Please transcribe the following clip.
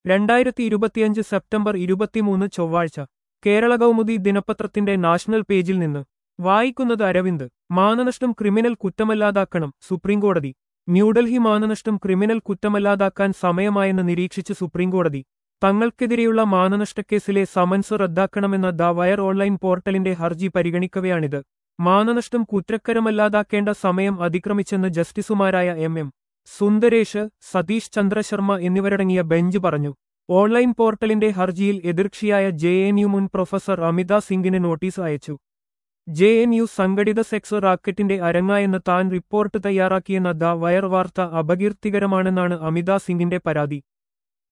രണ്ടായിരത്തി ഇരുപത്തിയഞ്ച് സെപ്റ്റംബർ ഇരുപത്തിമൂന്ന് ചൊവ്വാഴ്ച കേരള കൗമുദി ദിനപത്രത്തിന്റെ നാഷണൽ പേജിൽ നിന്ന് വായിക്കുന്നത് അരവിന്ദ് മാനനഷ്ടം ക്രിമിനൽ കുറ്റമല്ലാതാക്കണം സുപ്രീംകോടതി ന്യൂഡൽഹി മാനനഷ്ടം ക്രിമിനൽ കുറ്റമല്ലാതാക്കാൻ സമയമായെന്ന് നിരീക്ഷിച്ച് സുപ്രീംകോടതി തങ്ങൾക്കെതിരെയുള്ള മാനനഷ്ടക്കേസിലെ സമൻസ് റദ്ദാക്കണമെന്ന ദ വയർ ഓൺലൈൻ പോർട്ടലിന്റെ ഹർജി പരിഗണിക്കവെയാണിത് മാനനഷ്ടം കുറ്റക്കരമല്ലാതാക്കേണ്ട സമയം അതിക്രമിച്ചെന്ന് ജസ്റ്റിസുമാരായ എം എം സുന്ദരേഷ് സതീഷ് ചന്ദ്ര ശർമ്മ എന്നിവരടങ്ങിയ ബെഞ്ച് പറഞ്ഞു ഓൺലൈൻ പോർട്ടലിന്റെ ഹർജിയിൽ എതിർക്ഷിയായ ജെ എൻ യു മുൻ പ്രൊഫസർ അമിത സിംഗിന് നോട്ടീസ് അയച്ചു ജെ എൻ യു സംഘടിത സെക്സ് റാക്കറ്റിന്റെ അരങ്ങായെന്ന് താൻ റിപ്പോർട്ട് തയ്യാറാക്കിയെന്ന ദ വയർ വാർത്ത അപകീർത്തികരമാണെന്നാണ് അമിത സിംഗിന്റെ പരാതി